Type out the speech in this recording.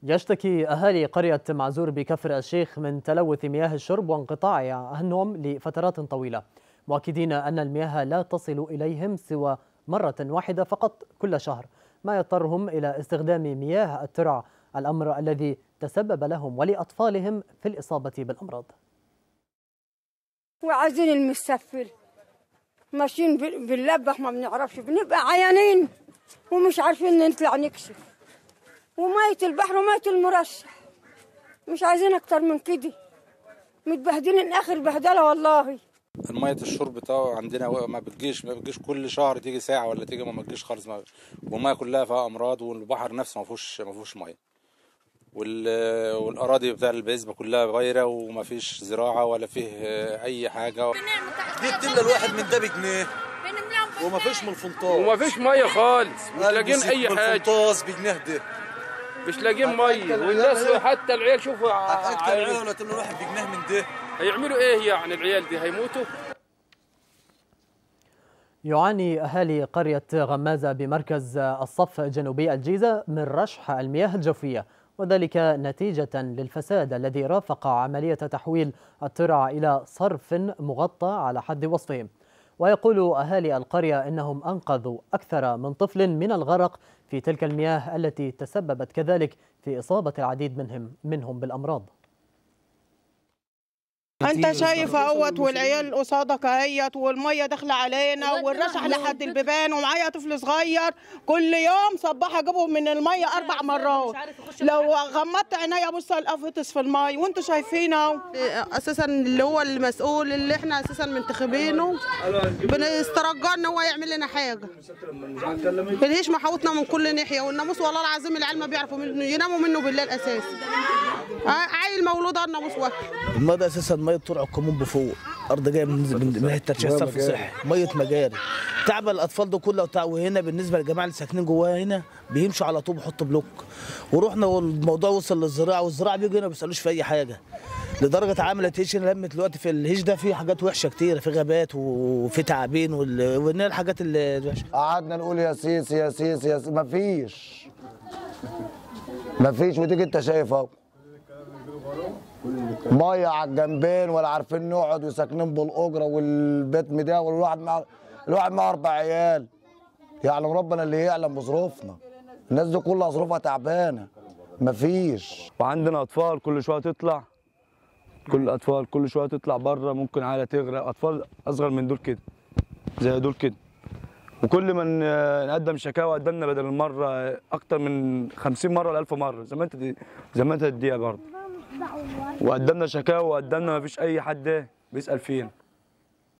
يشتكي أهالي قرية معزور بكفر الشيخ من تلوث مياه الشرب وانقطاع النوم لفترات طويلة مؤكدين أن المياه لا تصل إليهم سوى مرة واحدة فقط كل شهر ما يضطرهم إلى استخدام مياه الترع الأمر الذي تسبب لهم ولأطفالهم في الإصابة بالأمراض وعايزين المسفل ماشيين باللبخ ما بنعرفش بنبقى عيانين ومش عارفين نطلع نكشف ومية البحر ومية المرشح مش عايزين اكتر من كده متبهدلين اخر بهدله والله المية الشرب بتاعه عندنا ما بتجيش ما بتجيش كل شهر تيجي ساعة ولا تيجي ما بتجيش خالص ما والمية كلها فيها أمراض والبحر نفسه ما فيهوش ما فيهوش مية والأراضي بتاع البعزبة كلها غايرة وما فيش زراعة ولا فيه أي حاجة دي بتملى الواحد من ده بجنيه وما فيش من الفنطاس وما فيش مية خالص مش لاقيين أي حاجة الفنطاس بجنيه ده مش لاقيين مية والناس حتى العيال شوفوا حتى العيال ولا تملى الواحد بجنيه من ده هيعملوا ايه يعني العيال دي هيموتوا يعاني أهالي قرية غمازة بمركز الصف جنوبي الجيزة من رشح المياه الجوفية وذلك نتيجة للفساد الذي رافق عملية تحويل الترع إلى صرف مغطى على حد وصفهم ويقول أهالي القرية إنهم أنقذوا أكثر من طفل من الغرق في تلك المياه التي تسببت كذلك في إصابة العديد منهم منهم بالأمراض انت شايف اهوت والعيال قصادك اهيت والميه داخله علينا والرشح لحد البيبان ومعايا طفل صغير كل يوم صباح اجيبهم من الميه اربع مرات لو غمضت عينيا ابص القفطس في الميه وانتوا شايفين اهو اساسا اللي هو المسؤول اللي احنا اساسا منتخبينه بنسترجاه ان هو يعمل لنا حاجه الهيش محوطنا من كل ناحيه والناموس والله العظيم العيال ما بيعرفوا منه يناموا منه بالليل اساسا عيل مولود على الناموس واكل الميه اساسا ميه طرع الكمون بفوق ارض جايه من من ناحيه ترشيح صرف صحي ميه مجاري تعب الاطفال ده كله وهنا بالنسبه للجماعه اللي ساكنين جواها هنا بيمشوا على طول بيحطوا بلوك ورحنا والموضوع وصل للزراعه والزراعه بيجوا هنا ما بيسالوش في اي حاجه لدرجه عملت هيش لمت دلوقتي في الهيش ده في حاجات وحشه كتير في غابات وفي تعابين وهنا الحاجات اللي قعدنا نقول يا سيسي يا سيسي يا سيسي مفيش مفيش وديك انت شايف اهو ميه على الجنبين ولا عارفين نقعد وساكنين بالاجره والبيت مده والواحد مع الواحد معاه اربع عيال يعلم ربنا اللي يعلم بظروفنا الناس دي كلها ظروفها تعبانه مفيش وعندنا اطفال كل شويه تطلع كل اطفال كل شويه تطلع بره ممكن عائله تغرق اطفال اصغر من دول كده زي دول كده وكل ما نقدم شكاوى قدمنا بدل المره اكتر من 50 مره ل 1000 مره زي ما انت زي ما انت تديها برضه وقدمنا شكاوى وقدمنا ما فيش اي حد بيسال فينا